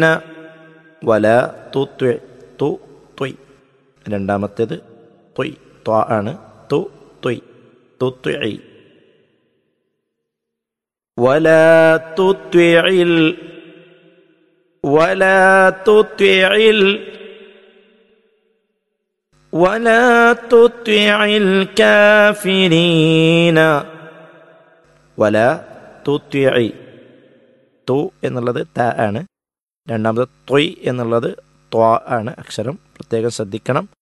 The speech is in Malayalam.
വല തു ത്വ തു ത്വയ് രണ്ടാമത്തേത് ത്വയ് ത്വ ആണ് തു ത്വയ് തു ത്വയ് ولا تطع ال ولا تطع ال ولا تطع الكافرين ولا تطع തു എന്നുള്ളത് ത ആണ് രണ്ടാമത് ത്വയ് എന്നുള്ളത് ത്വ ആണ് അക്ഷരം പ്രത്യേകം ശ്രദ്ധിക്കണം